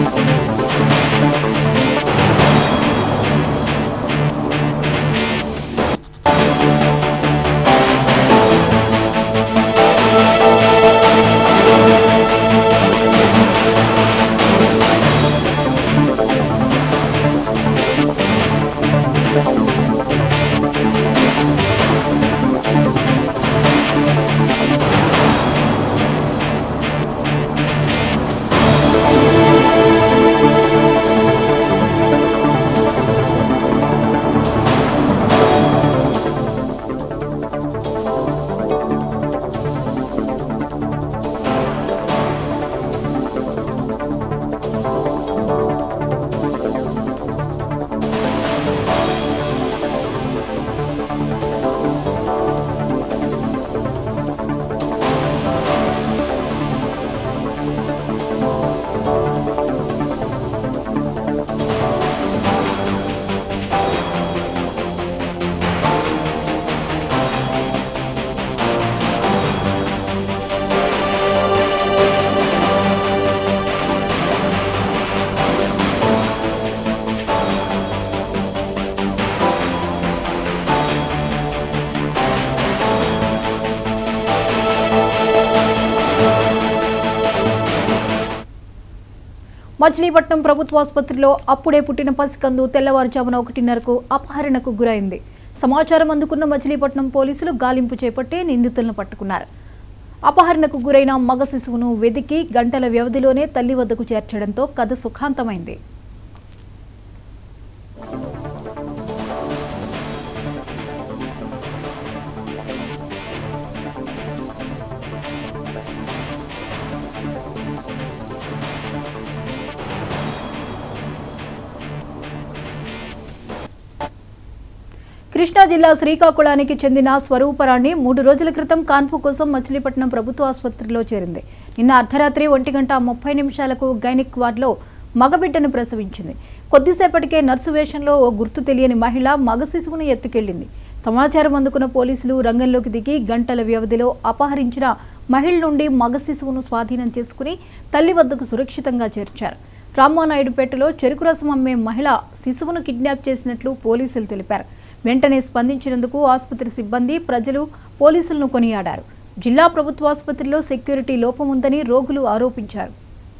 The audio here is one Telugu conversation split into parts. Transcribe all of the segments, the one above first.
మచిలీపట్నం ప్రభుత్వ ఆసుపత్రిలో అప్పుడే పుట్టిన పసికందు తెల్లవారుజామున ఒకటిన్నరకు అపహరణకు గురైంది సమాచారం అందుకున్న మచిలీపట్నం పోలీసులు గాలింపు చేపట్టి నిందితులను పట్టుకున్నారు అపహరణకు గురైన మగ శిశువును వెదికి గంటల వ్యవధిలోనే తల్లి వద్దకు చేర్చడంతో కథ సుఖాంతమైంది కృష్ణా జిల్లా శ్రీకాకుళానికి చెందిన స్వరూపరాణి మూడు రోజుల క్రితం కాన్పు కోసం మచిలీపట్నం ప్రభుత్వ ఆసుపత్రిలో చేరింది నిన్న అర్ధరాత్రి ఒంటి గంట ముప్పై నిమిషాలకు గైనిక్ వార్డులో మగబిడ్డను ప్రసవించింది కొద్దిసేపటికే నర్సు వేషంలో ఓ గుర్తు తెలియని మహిళ మగ శిశువును ఎత్తుకెళ్లింది సమాచారం అందుకున్న పోలీసులు రంగంలోకి దిగి గంటల వ్యవధిలో అపహరించిన మహిళ నుండి మగ శిశువును స్వాధీనం చేసుకుని తల్లి వద్దకు సురక్షితంగా చేర్చారు రామానాయుడుపేటలో చెరుకు రసం అమ్మే మహిళ శిశువును కిడ్నాప్ చేసినట్లు పోలీసులు తెలిపారు వెంటనే స్పందించినందుకు ఆసుపత్రి సిబ్బంది ప్రజలు పోలీసులను కొనియాడారు జిల్లా ప్రభుత్వ ఆసుపత్రిలో సెక్యూరిటీ లోపం ఉందని రోగులు ఆరోపించారు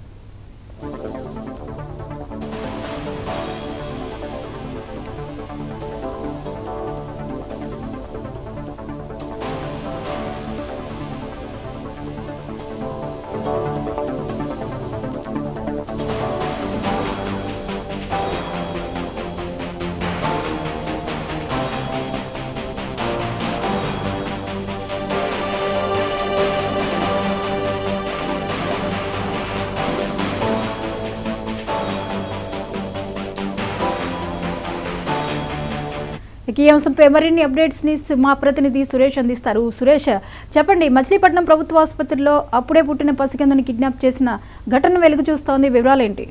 ఇక ఈ అంశంపై మరిన్ని అప్డేట్స్ ని మా ప్రతినిధి సురేష్ అందిస్తారు సురేష్ చెప్పండి మచిలీపట్నం ప్రభుత్వ ఆసుపత్రిలో అప్పుడే పుట్టిన పసికందని కిడ్నాప్ చేసిన ఘటన వెలుగు చూస్తోంది వివరాలేంటి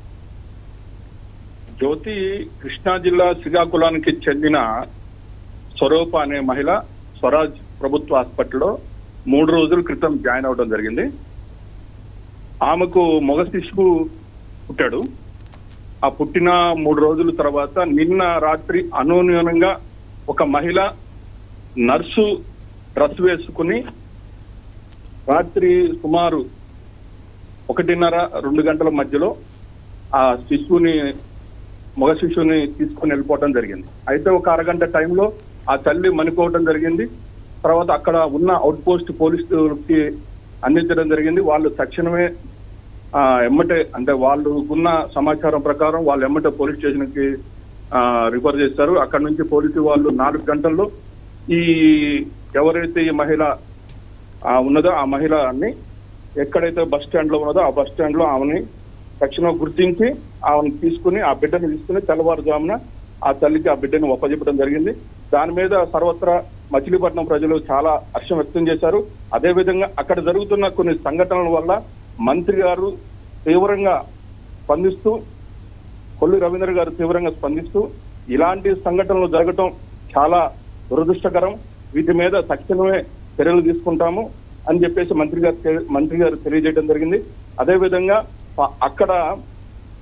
జ్యోతి కృష్ణా జిల్లా శ్రీకాకుళానికి చెందిన స్వరూప అనే మహిళ స్వరాజ్ ప్రభుత్వ హాస్పిటల్లో మూడు రోజుల క్రితం జాయిన్ అవడం జరిగింది ఆమెకు మగ శిశువు పుట్టాడు ఆ పుట్టిన మూడు రోజుల తర్వాత నిన్న రాత్రి అనూన్యంగా ఒక మహిళ నర్సు డ్రెస్ వేసుకుని రాత్రి సుమారు ఒకటిన్నర రెండు గంటల మధ్యలో ఆ శిశువుని మగ శిశువుని తీసుకుని వెళ్ళిపోవడం జరిగింది అయితే ఒక అరగంట టైంలో ఆ తల్లి మనుకోవడం జరిగింది తర్వాత అక్కడ ఉన్న అవుట్ పోస్ట్ పోలీసులకి అందించడం జరిగింది వాళ్ళు తక్షణమే ఆ, ఎమ్మటే అంటే వాళ్ళు ఉన్న సమాచారం ప్రకారం వాళ్ళు ఎమ్మటే పోలీస్ స్టేషన్ కి రిఫర్ చేస్తారు అక్కడ నుంచి పోలీసు వాళ్ళు నాలుగు గంటల్లో ఈ ఎవరైతే ఈ మహిళ ఆ, ఉన్నదో ఆ మహిళని ఎక్కడైతే బస్ స్టాండ్ లో ఉన్నదో ఆ బస్ స్టాండ్ లో ఆమెని తక్షణం గుర్తించి ఆమెను తీసుకుని ఆ బిడ్డను తీసుకుని తెల్లవారుజామున ఆ తల్లికి ఆ బిడ్డను ఒప్పజెప్పడం జరిగింది దాని మీద సర్వత్రా మచిలీపట్నం ప్రజలు చాలా హర్షం వ్యక్తం చేశారు అదే విధంగా అక్కడ జరుగుతున్న కొన్ని సంఘటనల వల్ల మంత్రి గారు తీవ్రంగా స్పందిస్తూ కొల్లి రవీంద్ర గారు తీవ్రంగా స్పందిస్తూ ఇలాంటి సంఘటనలు జరగటం చాలా దురదృష్టకరం వీటి మీద తక్షణమే చర్యలు తీసుకుంటాము అని చెప్పేసి మంత్రి గారు తె- మంత్రి గారు తెలియజేయడం జరిగింది అదే విధంగా ప- అక్కడ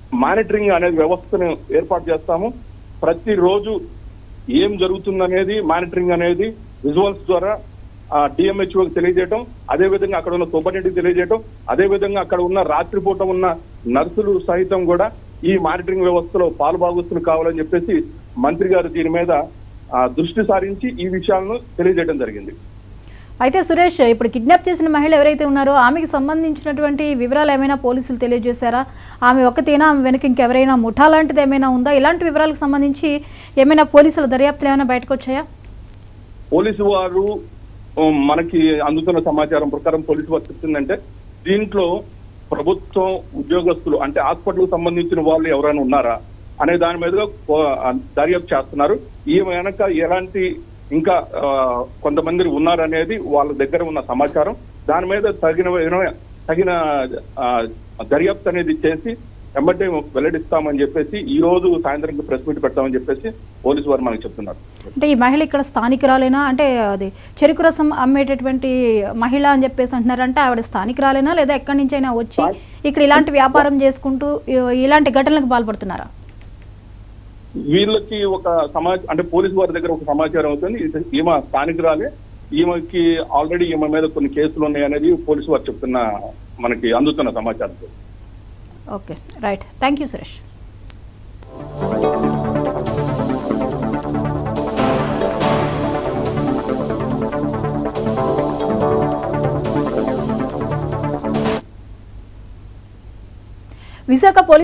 మానిటరింగ్ అనే వ్యవస్థను ఏర్పాటు చేస్తాము ప్రతిరోజు ఏం జరుగుతుందనేది మానిటరింగ్ అనేది విజువల్స్ ద్వారా డిఎంహెచ్ఓకి తెలియజేయటం అదే విధంగా అక్కడ ఉన్న సూపరింటెండెంట్కి తెలియజేయటం అదే విధంగా అక్కడ ఉన్న రాత్రిపూట ఉన్న నర్సులు సహితం కూడా ఈ మానిటరింగ్ వ్యవస్థలో పాలుభాగస్తులు కావాలని చెప్పేసి మంత్రి గారు దీని మీద ఆ, దృష్టి సారించి ఈ విషయాలను తెలియజేయడం జరిగింది అయితే సురేష్ ఇప్పుడు కిడ్నాప్ చేసిన మహిళ ఎవరైతే ఉన్నారో ఆమెకి సంబంధించినటువంటి వివరాలు ఏమైనా పోలీసులు తెలియజేశారా ఆమె ఒక్కతేనా ఆమె వెనక ఇంకెవరైనా ముఠా లాంటిది ఏమైనా ఉందా ఇలాంటి వివరాలకు సంబంధించి ఏమైనా పోలీసుల దర్యాప్తులు ఏమైనా బయటకు వచ్చాయా పోలీసు వారు ఉమ్, మనకి అందుతున్న సమాచారం ప్రకారం పోలీసు వారు చెప్తుందంటే దీంట్లో ప్రభుత్వం ఉద్యోగస్తులు అంటే హాస్పిటల్ సంబంధించిన వాళ్ళు ఎవరైనా ఉన్నారా అనే దాని మీద దర్యాప్తు చేస్తున్నారు ఈ వెనక ఎలాంటి ఇంకా ఆ, కొంతమంది ఉన్నారనేది వాళ్ళ దగ్గర ఉన్న సమాచారం దాని మీద తగిన విన- తగిన ఆ, దర్యాప్తు అనేది చేసి వెంబటే వెల్లడిస్తామని చెప్పేసి ఈ రోజు సాయంత్రం ప్రెస్ మీట్ పెడతామని చెప్పేసి పోలీసు వారు మనకు చెప్తున్నారు అంటే ఈ మహిళ ఇక్కడ స్థానికురాలేనా అంటే అది చెరుకు రసం అమ్మేటటువంటి మహిళ అని చెప్పేసి అంటున్నారు అంటే ఆవిడ స్థానికురాలేనా లేదా ఎక్కడి నుంచైనా వచ్చి ఇక్కడ ఇలాంటి వ్యాపారం చేసుకుంటూ ఇ- ఇలాంటి ఘటనలకు పాల్పడుతున్నారా వీళ్ళకి ఒక సమాచారం అంటే పోలీసు వారి దగ్గర ఒక సమాచారం అవుతుంది ఇది- ఈమె స్థానికురాలే ఈమెకి ఆల్రెడీ ఈమె మీద కొన్ని కేసులు ఉన్నాయి అనేది పోలీసు వారు చెప్తున్న మనకి అందుతున్న సమాచారం okay right thank you Suresh Visakha police